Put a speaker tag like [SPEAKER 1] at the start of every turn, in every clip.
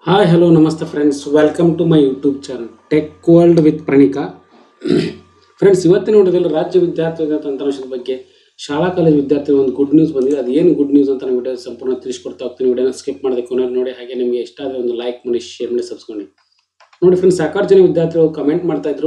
[SPEAKER 1] hi hello ನಮಸ್ತೆ friends welcome to my YouTube channel tech world with Pranika friends ಇವತ್ತಿನ ನೋಡಿದಲ್ಲಿ ರಾಜ್ಯ ವಿದ್ಯಾರ್ಥಿಗಳ ತಂತ್ರಾಂಶದ ಬಗ್ಗೆ ಶಾಲಾ ಕಾಲೇಜು ವಿದ್ಯಾರ್ಥಿಗಳ ಒಂದು ಗುಡ್ ನ್ಯೂಸ್ ಬಂದಿದೆ ಅದು ಏನು ಗುಡ್ ನ್ಯೂಸ್ ಅಂತ ನಾನು ವಿಡಿಯೋ ಸಂಪೂರ್ಣ ತಿಳಿಸ್ಕೊಡ್ತಾ ಹೋಗ್ತೀನಿ ವಿಡಿಯೋನ ಸ್ಕಿಪ್ ಮಾಡದೆ ಕೊನೆ ನೋಡಿ ಹಾಗೆ ನಿಮಗೆ ಇಷ್ಟ ಆದರೆ ಒಂದು ಲೈಕ್ ಮಾಡಿ ಶೇರ್ ಮಾಡಿ ಸಬ್ಸ್ಕೊಂಡು ನೋಡಿ ಫ್ರೆಂಡ್ಸ್ ಸಾಕಷ್ಟು ಜನ ವಿದ್ಯಾರ್ಥಿಗಳು ಕಮೆಂಟ್ ಮಾಡ್ತಾ ಇದ್ರು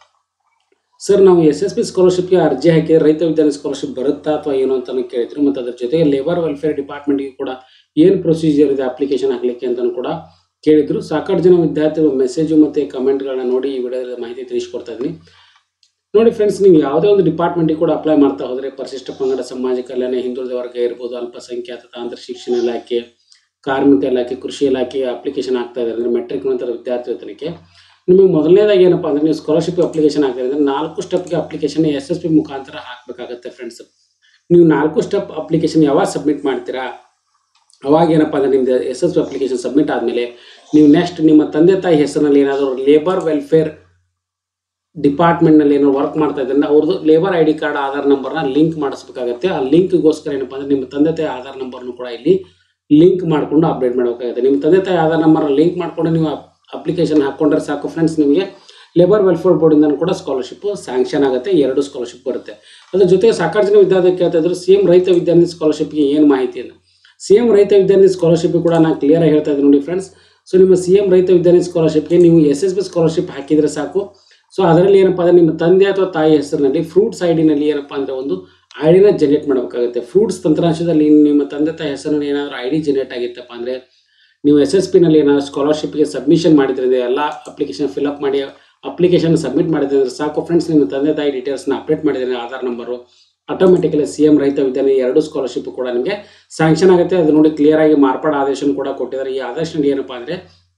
[SPEAKER 1] ಸರ್ ನಾವು ಎಸ್ ಎಸ್ ಪಿ ಸ್ಕಾಲರ್ಶಿಪ್ಗೆ ಅರ್ಜಿ ಹಾಕಿ ರೈತ ವಿದ್ಯಾರ್ಥಿ ಸ್ಕಾಲರ್ಶಿಪ್ ಬರುತ್ತಾ ಅಥವಾ ಏನು ಅಂತ ಕೇಳಿದ್ರು ಮತ್ತು ಅದ್ರ ಜೊತೆಗೆ ಲೇಬರ್ ವೆಲ್ಫೇರ್ ಡಿಪಾರ್ಟ್ಮೆಂಟ್ಗೆ ಕೂಡ ಏನು ಪ್ರೊಸೀಜರ್ ಇದೆ ಅಪ್ಲಿಕೇಶನ್ ಹಾಕ್ಲಿಕ್ಕೆ ಅಂತಲೂ ಕೂಡ ಕೇಳಿದ್ರು ಸಾಕಷ್ಟು ಜನ ವಿದ್ಯಾರ್ಥಿಗಳು ಮೆಸೇಜು ಮತ್ತು ಕಮೆಂಟ್ಗಳನ್ನ ನೋಡಿ ಈ ವಿಡಿಯೋದಲ್ಲಿ ಮಾಹಿತಿ ತಿಳಿಸ್ಕೊಡ್ತಾ ಇದ್ದೀನಿ ನೋಡಿ ಫ್ರೆಂಡ್ಸ್ ನೀವು ಯಾವುದೇ ಒಂದು ಡಿಪಾರ್ಟ್ಮೆಂಟಿಗೆ ಕೂಡ ಅಪ್ಲೈ ಮಾಡ್ತಾ ಹೋದರೆ ಪರಿಶಿಷ್ಟ ಪಂಗಡ ಸಮಾಜ ಕಲ್ಯಾಣ ಹಿಂದುಳಿದ ವರ್ಗ ಇರ್ಬೋದು ಅಲ್ಪಸಂಖ್ಯಾತ ತಾಂತ್ರಿಕ ಶಿಕ್ಷಣ ಇಲಾಖೆ ಕಾರ್ಮಿಕ ಇಲಾಖೆ ಕೃಷಿ ಇಲಾಖೆ ಅಪ್ಲಿಕೇಶನ್ ಆಗ್ತಾ ಇದೆ ಅಂದರೆ ಮೆಟ್ರಿಕ್ ನಂತರ ವಿದ್ಯಾರ್ಥಿ ವೇತನಕ್ಕೆ ನಿಮಗೆ ಮೊದಲನೇದಾಗಿ ಏನಪ್ಪ ಅಂದರೆ ನೀವು ಸ್ಕಾಲರ್ಶಿಪ್ ಅಪ್ಲಿಕೇಶನ್ ಹಾಕಿದ್ರೆ ಅಂದರೆ ನಾಲ್ಕು ಸ್ಟೆಪ್ಗೆ ಅಪ್ಲಿಕೇಶನ್ ಎಸ್ ಎಸ್ ಪಿ ಮುಖಾಂತರ ಹಾಕಬೇಕಾಗತ್ತೆ ಫ್ರೆಂಡ್ಸ್ ನೀವು ನಾಲ್ಕು ಸ್ಟೆಪ್ ಅಪ್ಲಿಕೇಶನ್ ಯಾವಾಗ ಸಬ್ಮಿಟ್ ಮಾಡ್ತೀರಾ ಅವಾಗ ಏನಪ್ಪ ಅಂದರೆ ನಿಮ್ದು S S P application submit ಆದಮೇಲೆ ನೀವು ನೆಕ್ಸ್ಟ್ ನಿಮ್ಮ ತಂದೆ ತಾಯಿ ಹೆಸರಿನಲ್ಲಿ ಏನಾದರೂ ಲೇಬರ್ ವೆಲ್ಫೇರ್ ಡಿಪಾರ್ಟ್ಮೆಂಟ್ನಲ್ಲಿ ಏನೋ ವರ್ಕ್ ಮಾಡ್ತಾ ಇದ್ದಾರೆ ಅವ್ರದ್ದು labour I D card Aadhaar ನಂಬರ್ನ ಲಿಂಕ್ ಮಾಡಿಸ್ಬೇಕಾಗತ್ತೆ ಆ ಲಿಂಕ್ಗೋಸ್ಕರ ಏನಪ್ಪ ಅಂದರೆ ನಿಮ್ಮ ತಂದೆ ತಾಯಿ ಆಧಾರ್ ನಂಬರ್ನು ಕೂಡ ಇಲ್ಲಿ ಲಿಂಕ್ ಮಾಡಿಕೊಂಡು ಅಪ್ಡೇಟ್ ಮಾಡಬೇಕಾಗುತ್ತೆ ನಿಮ್ಮ ತಂದೆ ತಾಯಿ ಆಧಾರ್ ನಂಬರ್ನ ಲಿಂಕ್ ಮಾಡಿಕೊಂಡು ನೀವು ಅಪ್ಲಿಕೇಶನ್ ಹಾಕ್ಕೊಂಡ್ರೆ ಸಾಕು ಫ್ರೆಂಡ್ಸ್ ನಿಮಗೆ ಲೇಬರ್ ವೆಲ್ಫೇರ್ ಬೋರ್ಡಿಂದ ಕೂಡ ಸ್ಕಾಲರ್ಶಿಪ್ ಸ್ಯಾಂಕ್ಷನ್ ಆಗುತ್ತೆ ಎರಡು ಸ್ಕಾಲರ್ಶಿಪ್ ಬರುತ್ತೆ ಅದ್ರ ಜೊತೆಗೆ ಸಾಕಷ್ಟು ಜನ ವಿದ್ಯಾರ್ಥಿ ಕೇಳ್ತಾ ಇದ್ರು ಸೇಮ್ ರೈತ ವಿದ್ಯಾರ್ಥಿ ಸ್ಕಾಲರ್ಶಿಪ್ಗೆ ಏನು ಮಾಹಿತಿಯನ್ನು ಸಿ ಎಂ ರೈತ ವಿದ್ಯಾರ್ಥಿ ಸ್ಕಾಲರ್ಶಿಪ್ ಕೂಡ ನಾನು ಕ್ಲಿಯರ್ ಆಗಿ ಹೇಳ್ತಾ ಇದ್ದೀನಿ ನೋಡಿ ಫ್ರೆಂಡ್ಸ್ ಸೊ ನಿಮ್ಮ ಸಿ ಎಂ ರೈತ ವಿದ್ಯಾರ್ಥಿ ಸ್ಕಾಲರ್ಶಿಪ್ಗೆ ನೀವು ಎಸ್ ಎಸ್ ಬಿ ಸ್ಕಾಲರ್ಶಿಪ್ ಹಾಕಿದರೆ ಸಾಕು ಸೊ ಅದರಲ್ಲಿ ಏನಪ್ಪ ಅಂದರೆ ನಿಮ್ಮ ತಂದೆ ಅಥವಾ ತಾಯಿ ಹೆಸರಿನಲ್ಲಿ ಫ್ರೂಟ್ಸ್ ಐ ಡಿನಲ್ಲಿ ಏನಪ್ಪ ಅಂದರೆ ಒಂದು ಐ ಡಿನ ಜನರೇಟ್ ಮಾಡಬೇಕಾಗುತ್ತೆ ಫ್ರೂಟ್ಸ್ ತಂತ್ರಾಂಶದಲ್ಲಿ ನಿಮ್ಮ ತಂದೆ ತಾಯಿ ಹೆಸರಿನಲ್ಲಿ ಏನಾದರೂ ಐ ಡಿ ಜನರೇಟ್ ಆಗಿತ್ತಪ್ಪ ಅಂದರೆ ನೀವು ಎಸ್ ಎಸ್ ಪಿನಲ್ಲಿ ಏನಾದರೂ ಸ್ಕಾಲರ್ಶಿಪ್ಗೆ ಸಬ್ಮಿಷನ್ ಮಾಡಿದ್ರೆ ಎಲ್ಲ ಅಪ್ಲಿಕೇಶನ್ ಫಿಲಪ್ ಮಾಡಿ ಅಪ್ಲಿಕೇಶನ್ ಸಬ್ಮಿಟ್ ಮಾಡಿದ್ರೆ ಅಂದ್ರೆ ಸಾಕು ಫ್ರೆಂಡ್ಸ್ ನಿಮ್ಮ ತಂದೆ ತಾಯಿ ಡೀಟೇಲ್ಸ್ನ ಅಪ್ಡೇಟ್ ಮಾಡಿದ್ರೆ Aadhaar number automatically C M ರೈತ ವಿದ್ಯಾರ್ಥಿ ಎರಡು ಸ್ಕಾಲರ್ಶಿಪ್ ಕೂಡ ನಿಮಗೆ ಸ್ಯಾಂಕ್ಷನ್ ಆಗುತ್ತೆ ಅದು ನೋಡಿ ಕ್ಲಿಯರ್ ಆಗಿ ಮಾರ್ಪಾಡು ಆದೇಶ ಕೂಡ ಕೊಟ್ಟಿದ್ದಾರೆ ಈ ಆದೇಶದಲ್ಲಿ ಏನಪ್ಪಾ ಅಂದರೆ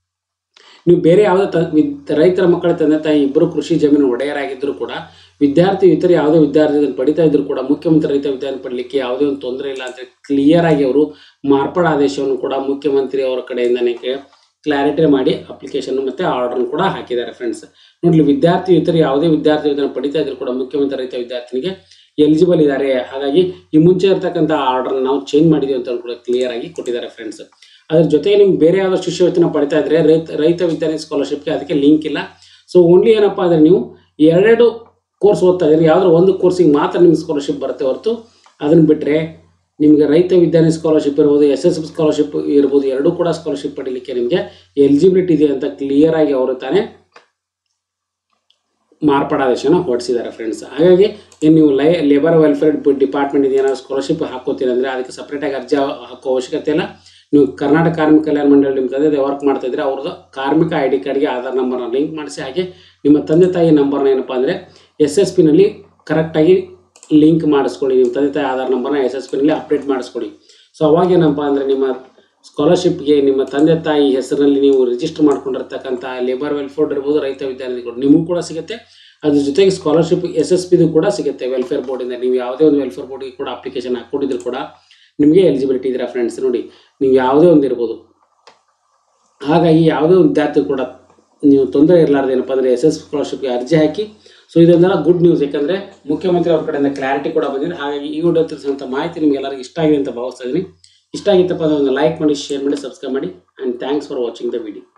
[SPEAKER 1] ನೀವು ಬೇರೆ ಯಾವುದೇ ತ ವಿದ್ ರೈತರ ಮಕ್ಕಳ ತಂದೆ ತಾಯಿ ಇಬ್ಬರು ಕೃಷಿ ಜಮೀನು ಒಡೆಯರಾಗಿದ್ದರೂ ಕೂಡ ವಿದ್ಯಾರ್ಥಿ ಇತರ ಯಾವುದೇ ವಿದ್ಯಾರ್ಥಿ ಪಡಿತಾ ಇದ್ರು ಕೂಡ ಮುಖ್ಯಮಂತ್ರಿ ರೈತ ವಿದ್ಯಾರ್ಥಿ ಪಡಲಿಕ್ಕೆ ಯಾವುದೇ ಒಂದು ತೊಂದರೆ ಇಲ್ಲ ಅಂತ ಕ್ಲಿಯರ್ ಆಗಿ ಅವರು ಮಾರ್ಪಾಡು ಆದೇಶವನ್ನು ಕೂಡ ಮುಖ್ಯಮಂತ್ರಿ ಅವರ ಕಡೆಯಿಂದನೇ ಕ್ಲಾರಿಟಿ ಮಾಡಿ ಅಪ್ಲಿಕೇಶನ್ ಮತ್ತೆ ಆರ್ಡರ್ ಕೂಡ ಹಾಕಿದ್ದಾರೆ ಫ್ರೆಂಡ್ಸ್ ನೋಡ್ಲಿ ವಿದ್ಯಾರ್ಥಿ ಇತರ ಯಾವುದೇ ವಿದ್ಯಾರ್ಥಿ ವೇತನ ಪಡಿತಾ ಇದ್ರು ಕೂಡ ಮುಖ್ಯಮಂತ್ರಿ ರೈತ ವಿದ್ಯಾರ್ಥಿನಿಗೆ ಎಲಿಜಿಬಲ್ ಇದ್ದಾರೆ ಹಾಗಾಗಿ ಈ ಮುಂಚೆ ಇರ್ತಕ್ಕಂಥ ಆರ್ಡರ್ ನಾವು ಚೇಂಜ್ ಮಾಡಿದೀವಿ ಅಂತ ಕೂಡ ಕ್ಲಿಯರ್ ಆಗಿ ಕೊಟ್ಟಿದ್ದಾರೆ ಫ್ರೆಂಡ್ಸ್ ಅದ್ರ ಜೊತೆಗೆ ನಿಮ್ಗೆ ಬೇರೆ ಯಾವುದೋ ಶಿಷ್ಯ ವೇತನ ಪಡಿತಾ ಇದ್ರೆ ರೈತ ರೈತ ವಿದ್ಯಾರ್ಥಿ ಸ್ಕಾಲರ್ಶಿಪ್ಗೆ ಅದಕ್ಕೆ ಲಿಂಕ್ ಇಲ್ಲ ಸೊ ಓನ್ಲಿ ಏನಪ್ಪಾ ಅಂದ್ರೆ ನೀವು ಎರಡೆರಡು ಕೋರ್ಸ್ ಓದ್ತಾ ಇದ್ರೆ ಯಾವ್ದಾದ್ರು ಒಂದು ಕೋರ್ಸಿಗೆ ಮಾತ್ರ ನಿಮ್ಗೆ ಸ್ಕಾಲರ್ಶಿಪ್ ಬರುತ್ತೆ ಹೊರತು ಅದನ್ನ ಬಿಟ್ಟರೆ ನಿಮಗೆ ರೈತ ವಿದ್ಯಾರ್ಥಿ ಸ್ಕಾಲರ್ಶಿಪ್ ಇರ್ಬೋದು ಎಸ್ ಎಸ್ ಸ್ಕಾಲರ್ಶಿಪ್ ಇರ್ಬೋದು ಎರಡೂ ಕೂಡ ಸ್ಕಾಲರ್ಶಿಪ್ ಪಡೀಲಿಕ್ಕೆ ನಿಮಗೆ ಎಲಿಜಿಬಿಲಿಟಿ ಇದೆ ಅಂತ ಕ್ಲಿಯರ್ ಆಗಿ ಅವರು ತಾನೇ ಮಾರ್ಪಾಡಾದೇಶನ ಹೊರಡಿಸಿದ್ದಾರೆ ಫ್ರೆಂಡ್ಸ್ ಹಾಗಾಗಿ ಏನು ನೀವು ಲೈ ಲೇಬರ್ ವೆಲ್ಫೇರ್ ಡಿಪಾರ್ಟ್ಮೆಂಟ್ ಏನಾದ್ರು ಸ್ಕಾಲರ್ಶಿಪ್ ಹಾಕೋತೀರ ಅಂದರೆ ಅದಕ್ಕೆ ಸಪ್ರೇಟಾಗಿ ಅರ್ಜಿ ಹಾಕೋ ಅವಶ್ಯಕತೆ ಇಲ್ಲ ನೀವು ಕರ್ನಾಟಕ ಕಾರ್ಮಿಕ ಕಲ್ಯಾಣ ಮಂಡಳಿ ನಿಮ್ಮ ತಂದೆ ವರ್ಕ್ ಮಾಡ್ತಾ ಇದ್ರೆ ಅವ್ರದ್ದು ಕಾರ್ಮಿಕ ಐ ಡಿ ಕಾರ್ಡ್ಗೆ ಆಧಾರ್ ನಂಬರ್ನ ಲಿಂಕ್ ಮಾಡಿಸಿ ಹಾಗೆ ನಿಮ್ಮ ತಂದೆ ತಾಯಿ ನಂಬರ್ನ ಏನಪ್ಪ ಅಂದರೆ ಎಸ್ ಎಸ್ ಪಿನಲ್ಲಿ ಕರೆಕ್ಟಾಗಿ ಲಿಂಕ್ ಮಾಡಿಸ್ಕೊಳ್ಳಿ ನಿಮ್ಮ ತಂದೆ ತಾಯಿ ಆಧಾರ್ ನಂಬರ್ನ ಎಸ್ ಎಸ್ ಪಿನಲ್ಲಿ ಅಪ್ಡೇಟ್ ಮಾಡಿಸ್ಕೊಳ್ಳಿ ಸೊ ಅವಾಗ ಏನಪ್ಪ ಅಂದರೆ ನಿಮ್ಮ ಸ್ಕಾಲರ್ಶಿಪ್ಗೆ ನಿಮ್ಮ ತಂದೆ ತಾಯಿ ಹೆಸರಿನಲ್ಲಿ ನೀವು ರಿಜಿಸ್ಟರ್ ಮಾಡ್ಕೊಂಡಿರ್ತಕ್ಕಂಥ ಲೇಬರ್ ವೆಲ್ಫೇರ್ ಇರ್ಬೋದು ರೈತ ವಿದ್ಯಾರ್ಥಿಗಳು ನಿಮಗೂ ಕೂಡ ಸಿಗುತ್ತೆ ಅದ್ರ ಜೊತೆಗೆ ಸ್ಕಾಲರ್ಶಿಪ್ ಎಸ್ ಎಸ್ ಪಿದು ಕೂಡ ಸಿಗುತ್ತೆ ವೆಲ್ಫೇರ್ ಬೋರ್ಡಿಂದ ನೀವು ಯಾವುದೇ ಒಂದು ವೆಲ್ಫೇರ್ ಬೋರ್ಡಿಗೆ ಕೂಡ ಅಪ್ಲಿಕೇಶನ್ ಹಾಕ್ಕೊಂಡಿದ್ರು ಕೂಡ ನಿಮಗೆ ಎಲಿಜಿಬಿಲಿಟಿ ಇದ್ದೀರಾ ಫ್ರೆಂಡ್ಸ್ ನೋಡಿ ನೀವು ಯಾವುದೇ ಒಂದು ಇರ್ಬೋದು ಹಾಗಾಗಿ ಯಾವುದೇ ಒಂದು ವಿದ್ಯಾರ್ಥಿ ಕೂಡ ನೀವು ತೊಂದರೆ ಇರಲಾರ್ದು ಏನಪ್ಪ ಅಂದರೆ ಎಸ್ ಎಸ್ ಸ್ಕಾಲರ್ಶಿಪ್ಗೆ ಅರ್ಜಿ ಹಾಕಿ ಸೊ ಇದೊಂದೆಲ್ಲ ಗುಡ್ ನ್ಯೂಸ್ ಯಾಕಂದರೆ ಮುಖ್ಯಮಂತ್ರಿ ಅವ್ರ ಕಡೆಯಿಂದ ಕ್ಲಾರಿಟಿ ಕೂಡ ಬಂದಿದೆ ಹಾಗಾಗಿ ಈ ವಿಡಿಯೋ ತಿಳಿಸಿದಂಥ ಮಾಹಿತಿ ನಿಮ್ಗೆ ಎಲ್ಲರಿಗೂ ಇಷ್ಟ ಆಗಿದೆ ಅಂತ ಭಾವಿಸ್ತಾ ಇದ್ದೀನಿ ಇಷ್ಟ ಆಗಿತ್ತಪ್ಪ ಅಂದರೆ ಒಂದು ಲೈಕ್ ಮಾಡಿ ಶೇರ್ ಮಾಡಿ ಸಬ್ಸ್ಕ್ರೈಬ್ ಮಾಡಿ and thanks for watching the video